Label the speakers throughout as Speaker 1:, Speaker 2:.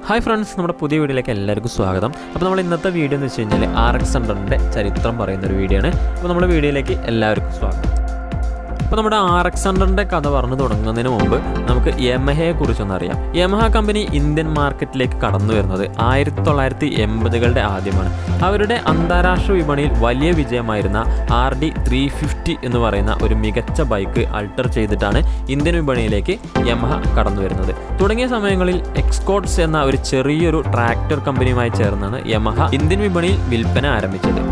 Speaker 1: hi friends നമ്മുടെ പുതിയ വീഡിയോയിലേക്ക് എല്ലാവർക്കും സ്വാഗതം അപ്പോൾ നമ്മൾ ഇന്നത്തെ വീഡിയോ എന്ന് വെച്ച് കഴിഞ്ഞാൽ ആർ എക്സ് ഹൺഡ്രഡിൻ്റെ ചരിത്രം പറയുന്ന ഒരു വീഡിയോ ആണ് അപ്പോൾ നമ്മുടെ വീഡിയോയിലേക്ക് എല്ലാവർക്കും സ്വാഗതം അപ്പോൾ നമ്മുടെ ആർ എക്സ് ഹൺഡ്രഡിൻ്റെ കഥ പറഞ്ഞു തുടങ്ങുന്നതിന് മുമ്പ് നമുക്ക് യമഹയെ കുറിച്ചൊന്ന് അറിയാം യമഹ കമ്പനി ഇന്ത്യൻ മാർക്കറ്റിലേക്ക് കടന്നു വരുന്നത് ആയിരത്തി തൊള്ളായിരത്തി എൺപതുകളുടെ ആദ്യമാണ് അവരുടെ അന്താരാഷ്ട്ര വിപണിയിൽ വലിയ വിജയമായിരുന്ന ആർ ഡി ത്രീ ഫിഫ്റ്റി എന്ന് പറയുന്ന ഒരു മികച്ച ബൈക്ക് അൾട്ടർ ചെയ്തിട്ടാണ് ഇന്ത്യൻ വിപണിയിലേക്ക് യമഹ കടന്നു വരുന്നത് തുടങ്ങിയ സമയങ്ങളിൽ എക്സ്കോട്ട്സ് എന്ന ഒരു ചെറിയൊരു ട്രാക്ടർ കമ്പനിയുമായി ചേർന്നാണ് യമഹ ഇന്ത്യൻ വിപണിയിൽ വിൽപ്പന ആരംഭിച്ചത്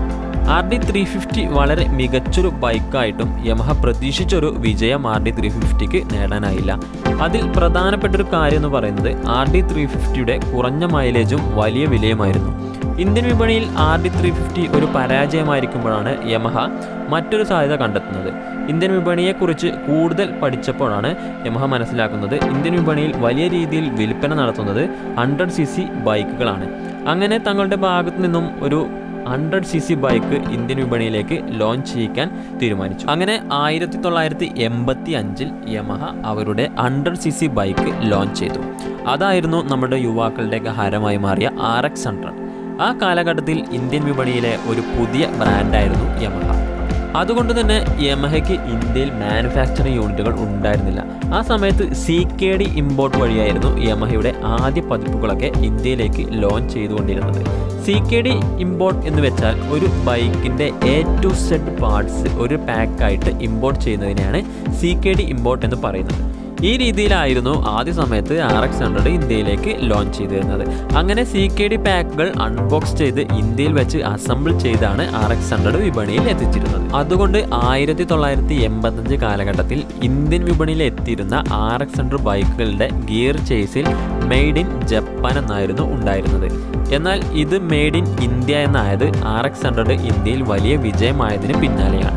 Speaker 1: ആർ ഡി ത്രീ ഫിഫ്റ്റി വളരെ മികച്ചൊരു ബൈക്കായിട്ടും യമഹ പ്രതീക്ഷിച്ചൊരു വിജയം ആർ ഡി ത്രീ ഫിഫ്റ്റിക്ക് നേടാനായില്ല അതിൽ പ്രധാനപ്പെട്ട ഒരു കാര്യം എന്ന് പറയുന്നത് ആർ ഡി ത്രീ ഫിഫ്റ്റിയുടെ കുറഞ്ഞ മൈലേജും വലിയ വിലയുമായിരുന്നു ഇന്ത്യൻ വിപണിയിൽ ആർ ഡി ത്രീ ഫിഫ്റ്റി ഒരു പരാജയമായിരിക്കുമ്പോഴാണ് യമഹ മറ്റൊരു സാധ്യത കണ്ടെത്തുന്നത് ഇന്ത്യൻ വിപണിയെക്കുറിച്ച് കൂടുതൽ പഠിച്ചപ്പോഴാണ് യമഹ മനസ്സിലാക്കുന്നത് ഇന്ത്യൻ വിപണിയിൽ വലിയ രീതിയിൽ വിൽപ്പന നടത്തുന്നത് ഹൺഡ്രഡ് സി സി ബൈക്കുകളാണ് അങ്ങനെ തങ്ങളുടെ ഭാഗത്തു നിന്നും ഒരു hundred C C bike Indian വിപണിയിലേക്ക് ലോഞ്ച് ചെയ്യിക്കാൻ തീരുമാനിച്ചു അങ്ങനെ ആയിരത്തി തൊള്ളായിരത്തി എൺപത്തി അഞ്ചിൽ യമഹ അവരുടെ hundred C C bike launch ചെയ്തു അതായിരുന്നു നമ്മുടെ യുവാക്കളുടെയൊക്കെ ഹരമായി മാറിയ ആർ എക്സ് ഹൺഡ്രഡ് ആ കാലഘട്ടത്തിൽ ഇന്ത്യൻ വിപണിയിലെ ഒരു പുതിയ ബ്രാൻഡായിരുന്നു യമഹ അതുകൊണ്ട് തന്നെ യമഹയ്ക്ക് ഇന്ത്യയിൽ മാനുഫാക്ചറിംഗ് യൂണിറ്റുകൾ ഉണ്ടായിരുന്നില്ല ആ സമയത്ത് സി കെ ഡി ഇമ്പോർട്ട് വഴിയായിരുന്നു യമഹയുടെ ആദ്യ പതിപ്പുകളൊക്കെ ഇന്ത്യയിലേക്ക് ലോഞ്ച് ചെയ്തുകൊണ്ടിരുന്നത് സി കെ ഡി ഇമ്പോർട്ട് എന്ന് വെച്ചാൽ ഒരു ബൈക്കിൻ്റെ എ ടു സെഡ് പാർട്സ് ഒരു പാക്കായിട്ട് ഇമ്പോർട്ട് ചെയ്യുന്നതിനെയാണ് സി കെ ഡി ഇമ്പോർട്ട് എന്ന് പറയുന്നത് ഈ രീതിയിലായിരുന്നു ആദ്യ സമയത്ത് ആർ എക്സ് ഹൺഡ്രഡ് ഇന്ത്യയിലേക്ക് ലോഞ്ച് ചെയ്തിരുന്നത് അങ്ങനെ സി കെ ഡി പാക്കുകൾ അൺബോക്സ് ചെയ്ത് ഇന്ത്യയിൽ വെച്ച് അസംബിൾ ചെയ്താണ് ആർ എക്സ് ഹൺഡ്രഡ് വിപണിയിൽ എത്തിച്ചിരുന്നത് അതുകൊണ്ട് ആയിരത്തി തൊള്ളായിരത്തി എൺപത്തഞ്ച് കാലഘട്ടത്തിൽ ഇന്ത്യൻ വിപണിയിൽ എത്തിയിരുന്ന R X hundred ബൈക്കുകളുടെ gear ചേസിൽ made in Japan എന്നായിരുന്നു ഉണ്ടായിരുന്നത് എന്നാൽ ഇത് made in India എന്നായത് R X hundred ഇന്ത്യയിൽ വലിയ വിജയമായതിന് പിന്നാലെയാണ്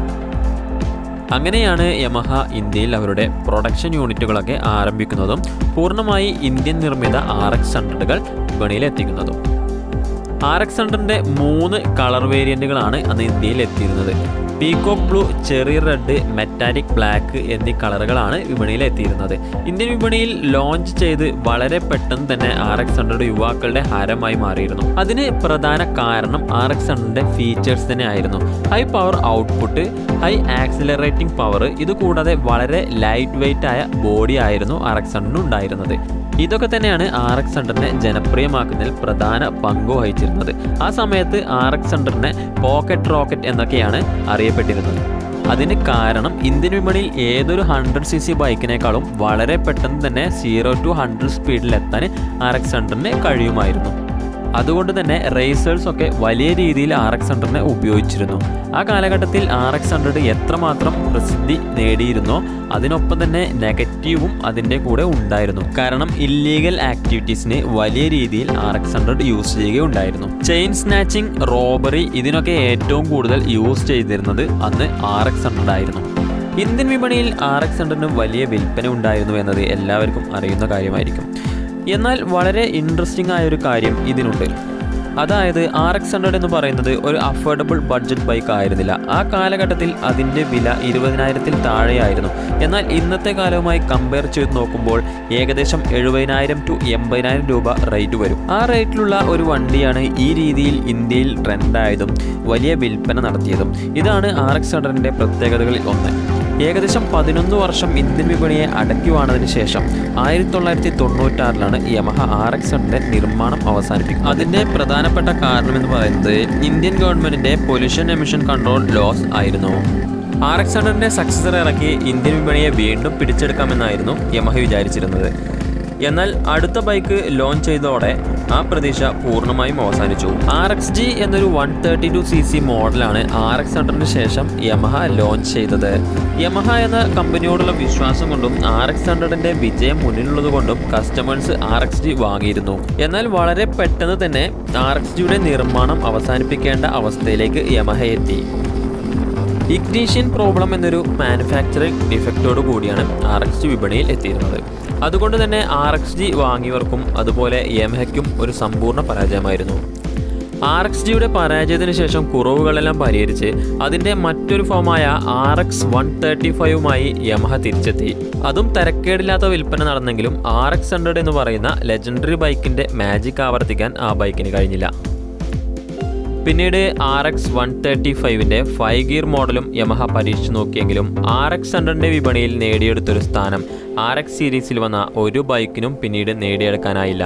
Speaker 1: അങ്ങനെയാണ് യമഹ ഇന്ത്യയിൽ അവരുടെ പ്രൊഡക്ഷൻ യൂണിറ്റുകളൊക്കെ ആരംഭിക്കുന്നതും പൂർണ്ണമായി ഇന്ത്യൻ നിർമ്മിത ആർ എക്സ് ഹൺഡ്രഡുകൾ വിപണിയിൽ എത്തിക്കുന്നതും ആർ എക്സ് ഹൺഡ്രഡിൻ്റെ മൂന്ന് കളർ വേരിയൻറ്റുകളാണ് അന്ന് ഇന്ത്യയിൽ എത്തിയിരുന്നത് peacock blue cherry red metallic black എന്നീ കളറുകളാണ് വിപണിയിൽ എത്തിയിരുന്നത് ഇന്ത്യൻ വിപണിയിൽ ലോഞ്ച് ചെയ്ത് വളരെ പെട്ടെന്ന് തന്നെ ആർ എക്സ് ഹൺഡ്രഡ് യുവാക്കളുടെ ഹരമായി മാറിയിരുന്നു അതിന് പ്രധാന കാരണം ആർ എക്സ് ഹൺഡ്രഡിൻ്റെ ഫീച്ചേഴ്സ് തന്നെ ആയിരുന്നു high power output high accelerating power ഇത് കൂടാതെ വളരെ ലൈറ്റ് വെയിറ്റ് ആയ ബോഡി ആയിരുന്നു ആർ എക്സ് ഹൺഡ്രഡിന് ഉണ്ടായിരുന്നത് ഇതൊക്കെ തന്നെയാണ് ആർ എക്സ് ഹൺഡ്രഡിനെ ജനപ്രിയമാക്കുന്നതിൽ പ്രധാന പങ്ക് വഹിച്ചിരുന്നത് ആ സമയത്ത് ആർ എക്സ് ഹൺഡ്രഡിനെ പോക്കറ്റ് റോക്കറ്റ് എന്നൊക്കെയാണ് അറിയപ്പെട്ടിരുന്നത് അതിന് കാരണം ഇന്ത്യൻ വിപണിയിൽ ഏതൊരു ഹൺഡ്രഡ് സി സി ബൈക്കിനേക്കാളും വളരെ പെട്ടെന്ന് തന്നെ സീറോ ടു ഹൺഡ്രഡ് സ്പീഡിൽ എത്താൻ ആർ എക്സ് ഹൺഡ്രഡിന് കഴിയുമായിരുന്നു അതുകൊണ്ട് തന്നെ റേസേഴ്സ് ഒക്കെ വലിയ രീതിയിൽ ആർ എക്സ് ഹൺഡ്രഡിനെ ഉപയോഗിച്ചിരുന്നു ആ കാലഘട്ടത്തിൽ ആർ എക്സ് ഹൺഡ്രഡ് എത്രമാത്രം പ്രസിദ്ധി നേടിയിരുന്നോ അതിനൊപ്പം തന്നെ നെഗറ്റീവും അതിൻ്റെ കൂടെ ഉണ്ടായിരുന്നു കാരണം ഇല്ലീഗൽ ആക്ടിവിറ്റീസിന് വലിയ രീതിയിൽ ആർ എക്സ് ഹൺഡ്രഡ് യൂസ് ചെയ്യുകയുണ്ടായിരുന്നു ചെയിൻ സ്നാച്ചിങ് റോബറി ഇതിനൊക്കെ ഏറ്റവും കൂടുതൽ യൂസ് ചെയ്തിരുന്നത് അന്ന് ആർ എക്സ് ഹൺഡ്രഡ് ആയിരുന്നു ഇന്ത്യൻ വിപണിയിൽ ആർ എക്സ് ഹൺഡ്രഡിന് വലിയ വിൽപ്പന ഉണ്ടായിരുന്നു എന്നത് എല്ലാവർക്കും അറിയുന്ന കാര്യമായിരിക്കും എന്നാൽ വളരെ ഇൻട്രസ്റ്റിംഗ് ആയ ഒരു കാര്യം ഇതിനുണ്ട് അതായത് ആർ എക്സ് ഹൺഡ്രഡ് എന്ന് പറയുന്നത് ഒരു അഫോർഡബിൾ ബഡ്ജറ്റ് ബൈക്ക് ആയിരുന്നില്ല ആ കാലഘട്ടത്തിൽ അതിൻ്റെ വില ഇരുപതിനായിരത്തിൽ താഴെയായിരുന്നു എന്നാൽ ഇന്നത്തെ കാലവുമായി കമ്പയർ ചെയ്ത് നോക്കുമ്പോൾ ഏകദേശം എഴുപതിനായിരം ടു എൺപതിനായിരം രൂപ റേറ്റ് വരും ആ റേറ്റിലുള്ള ഒരു വണ്ടിയാണ് ഈ രീതിയിൽ ഇന്ത്യയിൽ ട്രെൻഡായതും വലിയ വിൽപ്പന നടത്തിയതും ഇതാണ് ആർ എക്സ് ഹൺഡ്രഡിൻ്റെ പ്രത്യേകതകളിൽ ഒന്ന് ഏകദേശം പതിനൊന്ന് വർഷം ഇന്ത്യൻ വിപണിയെ അടക്കി വാണതിന് ശേഷം ആയിരത്തി തൊള്ളായിരത്തി തൊണ്ണൂറ്റാറിലാണ് യമഹ ആർ എക്സ് ഹൺഡ്രഡ് നിർമ്മാണം അവസാനിപ്പിക്കുന്നത് അതിൻ്റെ പ്രധാനപ്പെട്ട കാരണം എന്ന് പറയുന്നത് ഇന്ത്യൻ ഗവൺമെൻറ്റിൻ്റെ പൊല്യൂഷൻ എമിഷൻ കൺട്രോൾ ലോസ് ആയിരുന്നു ആർ എക്സ് ഹൺഡ്രഡിൻ്റെ സക്സസർ ഇറക്കി ഇന്ത്യൻ വിപണിയെ വീണ്ടും പിടിച്ചെടുക്കാമെന്നായിരുന്നു യമഹ വിചാരിച്ചിരുന്നത് എന്നാൽ അടുത്ത ബൈക്ക് ലോഞ്ച് ചെയ്തതോടെ ആ പ്രതീക്ഷ പൂർണ്ണമായും അവസാനിച്ചു ആർ എക്സ് ജി എന്നൊരു one thirty two C C മോഡലാണ് ആർ എക്സ് ഹൺഡ്രഡിന് ശേഷം യമഹ ലോഞ്ച് ചെയ്തത് യമഹ എന്ന കമ്പനിയോടുള്ള വിശ്വാസം കൊണ്ടും ആർ എക്സ് ഹൺഡ്രഡിന്റെ വിജയം മുന്നിലുള്ളത് കൊണ്ടും കസ്റ്റമേഴ്സ് ആർ എക്സ് ജി വാങ്ങിയിരുന്നു എന്നാൽ വളരെ പെട്ടെന്ന് തന്നെ ആർ എക്സ് ജിയുടെ നിർമ്മാണം അവസാനിപ്പിക്കേണ്ട അവസ്ഥയിലേക്ക് യമഹ എത്തി ഇഗ്നീഷ്യൻ പ്രോബ്ലം എന്നൊരു മാനുഫാക്ചറിംഗ് ഡിഫക്റ്റോട് കൂടിയാണ് ആർ എക്സ് ജി വിപണിയിൽ എത്തിയിരുന്നത് അതുകൊണ്ട് തന്നെ ആർ എക്സ് ജി വാങ്ങിയവർക്കും അതുപോലെ യമഹയ്ക്കും ഒരു സമ്പൂർണ്ണ പരാജയമായിരുന്നു ആർ എക്സ് ജിയുടെ പരാജയത്തിന് ശേഷം കുറവുകളെല്ലാം പരിഹരിച്ച് അതിൻ്റെ മറ്റൊരു ഫോമായ ആർ എക്സ് വൺ തേർട്ടി ഫൈവുമായി യമഹ തിരിച്ചെത്തി അതും തരക്കേടില്ലാത്ത വിൽപ്പന നടന്നെങ്കിലും ആർ എക്സ് ഹൺഡ്രഡ് എന്ന് പറയുന്ന ലെജൻഡറി ബൈക്കിൻ്റെ മാജിക് ആവർത്തിക്കാൻ ആ ബൈക്കിന് കഴിഞ്ഞില്ല പിന്നീട് ആർ എക്സ് വൺ തേർട്ടി ഫൈവിൻ്റെ ഫൈവ് ഗിയർ മോഡലും യമഹ പരീക്ഷിച്ചു നോക്കിയെങ്കിലും ആർ എക്സ് ഹൺഡ്രഡിൻ്റെ വിപണിയിൽ നേടിയെടുത്തൊരു സ്ഥാനം ആർ എക്സ് സീരീസിൽ വന്ന ഒരു ബൈക്കിനും പിന്നീട് നേടിയെടുക്കാനായില്ല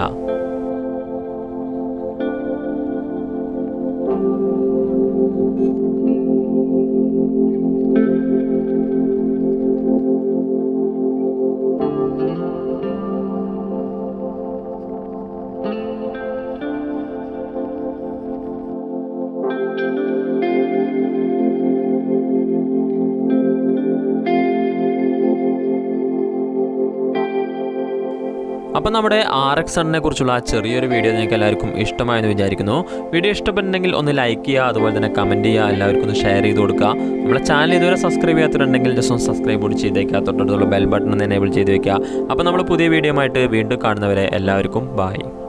Speaker 1: അപ്പം നമ്മുടെ ആർ എക്സ് എണ്ണിനെ കുറിച്ചുള്ള ആ ചെറിയൊരു വീഡിയോ നിങ്ങൾക്ക് എല്ലാവർക്കും ഇഷ്ടമായെന്ന് വിചാരിക്കുന്നു വീഡിയോ ഇഷ്ടപ്പെട്ടിട്ടുണ്ടെങ്കിൽ ഒന്ന് ലൈക്ക് ചെയ്യുക അതുപോലെ തന്നെ കമൻറ്റ് ചെയ്യുക എല്ലാവർക്കും ഒന്ന് ഷെയർ ചെയ്ത് കൊടുക്കുക നമ്മുടെ ചാനൽ ഇതുവരെ സബ്സ്ക്രൈബ് ചെയ്യാത്തിട്ടുണ്ടെങ്കിൽ ജസ്റ്റ് ഒന്ന് സബ്സ്ക്രൈബ് കൂടി ചെയ്തേക്കുക തൊട്ടടുത്തുള്ള ബെൽ ബട്ടൺ ഒന്ന് എനേബിൾ ചെയ്ത് വെക്കുക അപ്പോൾ നമ്മൾ പുതിയ വീഡിയോ ആയിട്ട് വീണ്ടും കാണുന്നവരെ എല്ലാവർക്കും ബായ്